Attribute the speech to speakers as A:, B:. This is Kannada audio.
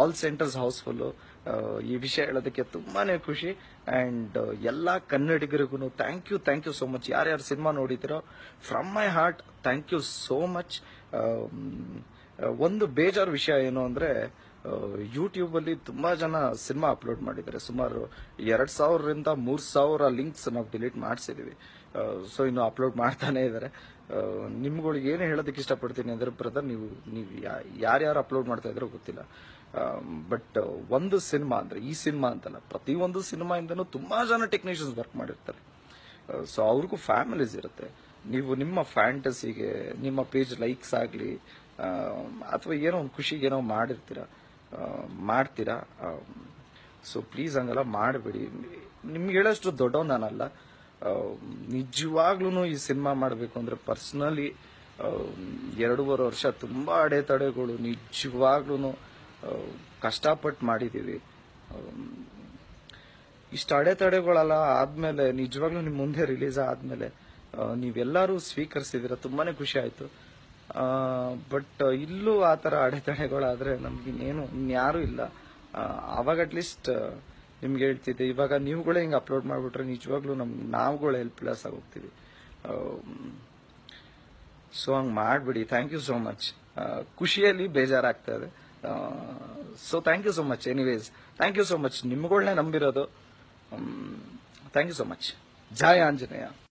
A: ಆಲ್ ಸೆಂಟರ್ಸ್ ಹೌಸ್ಫುಲ್ ಈ ವಿಷಯ ಹೇಳೋದಕ್ಕೆ ತುಂಬಾನೇ ಖುಷಿ ಅಂಡ್ ಎಲ್ಲಾ ಕನ್ನಡಿಗರಿಗೂ thank you thank you so much ಯಾರ್ಯಾರು ಸಿನಿಮಾ ನೋಡಿದಿರೋ from my heart thank you so much ಒಂದು ಬೇಜಾರು ವಿಷಯ ಏನು ಅಂದ್ರೆ ಯೂಟ್ಯೂಬ್ ಅಲ್ಲಿ ತುಂಬಾ ಜನ ಸಿನಿಮಾ ಅಪ್ಲೋಡ್ ಮಾಡಿದ್ದಾರೆ ಸುಮಾರು ಎರಡ್ ಸಾವಿರದಿಂದ ಮೂರ್ ಸಾವಿರ ಲಿಂಕ್ಸ್ ನಾವು ಡಿಲೀಟ್ ಮಾಡಿಸಿದೀವಿ ಸೊ ಇನ್ನು ಅಪ್ಲೋಡ್ ಮಾಡ್ತಾನೆ ಇದ್ದಾರೆ ನಿಮ್ಗಳಿಗೆ ಏನು ಹೇಳೋದಕ್ಕೆ ಇಷ್ಟಪಡ್ತೀನಿ ಅಂದ್ರೆ ಬ್ರದರ್ ನೀವು ನೀವು ಯಾ- ಯಾರ್ಯಾರು ಅಪ್ಲೋಡ್ ಮಾಡ್ತಾ ಇದ್ರೋ ಗೊತ್ತಿಲ್ಲ ಬಟ್ ಒಂದು ಸಿನಿಮಾ ಅಂದ್ರೆ ಈ ಸಿನಿಮಾ ಅಂತಲ್ಲ ಪ್ರತಿಯೊಂದು ಸಿನಿಮಾಯಿಂದನೂ ತುಂಬಾ ಜನ ಟೆಕ್ನಿಷಿಯನ್ಸ್ ವರ್ಕ್ ಮಾಡಿರ್ತಾರೆ ಸೊ ಅವ್ರಿಗೂ ಫ್ಯಾಮಿಲೀಸ್ ಇರುತ್ತೆ ನೀವು ನಿಮ್ಮ ಫ್ಯಾಂಟಸಿಗೆ ನಿಮ್ಮ ಪೇಜ್ ಲೈಕ್ಸ್ ಆಗಲಿ ಅಥವಾ ಏನೋ ಒಂದು ಖುಷಿಗೆ ಏನೋ ಮಾಡಿರ್ತೀರ ಆ, ಮಾಡ್ತೀರಾ ಸೊ ಪ್ಲೀಸ್ ಹಂಗೆಲ್ಲ ಮಾಡಬೇಡಿ ನಿಮ್ಗೆ ಹೇಳೋಷ್ಟು ದೊಡ್ಡವ್ ನಾನಲ್ಲ ನಿಜವಾಗ್ಲೂ ಈ ಸಿನಿಮಾ ಮಾಡಬೇಕು ಅಂದ್ರೆ ಪರ್ಸನಲಿ ಎರಡೂವರೆ ವರ್ಷ ತುಂಬಾ ಅಡೆತಡೆಗಳು ನಿಜವಾಗ್ಲೂ ಕಷ್ಟಪಟ್ಟು ಮಾಡಿದ್ದೀವಿ ಇಷ್ಟು ಅಡೆತಡೆಗಳೆಲ್ಲ ಆದ್ಮೇಲೆ ನಿಜವಾಗ್ಲೂ ನಿಮ್ ಮುಂದೆ ರಿಲೀಸ್ ಆದ್ಮೇಲೆ ಆ, ನೀವೆಲ್ಲರೂ ಸ್ವೀಕರಿಸಿದಿರ ತುಂಬಾನೇ ಖುಷಿ ಆಯ್ತು ಬಟ್ ಇಲ್ಲೂ ಆ ತರ ಅಡೆತಡೆಗಳಾದ್ರೆ ನಮ್ಗೆ ಇನ್ನೇನು ಇನ್ಯಾರು ಇಲ್ಲ ಆ, ಅವಾಗ ಅಟ್ಲೀಸ್ಟ್ ನಿಮ್ಗೆ ಹೇಳ್ತಿದ್ದೆ ಇವಾಗ ನೀವುಗಳೇ ಹಿಂಗೆ ಅಪ್ಲೋಡ್ ಮಾಡ್ಬಿಟ್ರೆ ನಿಜವಾಗ್ಲೂ ನಮ್ ನಾವುಗಳು ಹೆಲ್ಪ್ಲೆಸ್ ಆಗೋಗ್ತೀವಿ ಸೊ ಹಂಗೆ ಮಾಡ್ಬಿಡಿ ಥ್ಯಾಂಕ್ ಯು ಸೋ ಮಚ್ ಖುಷಿಯಲ್ಲಿ ಬೇಜಾರಾಗ್ತಾ ಇದೆ so thank you so much anyways thank you so much ನಿಮ್ಗಳನ್ನೇ ನಂಬಿರೋದು ಥ್ಯಾಂಕ್ ಯು ಸೋ ಮಚ್ ಜಯ ಆಂಜನೇಯ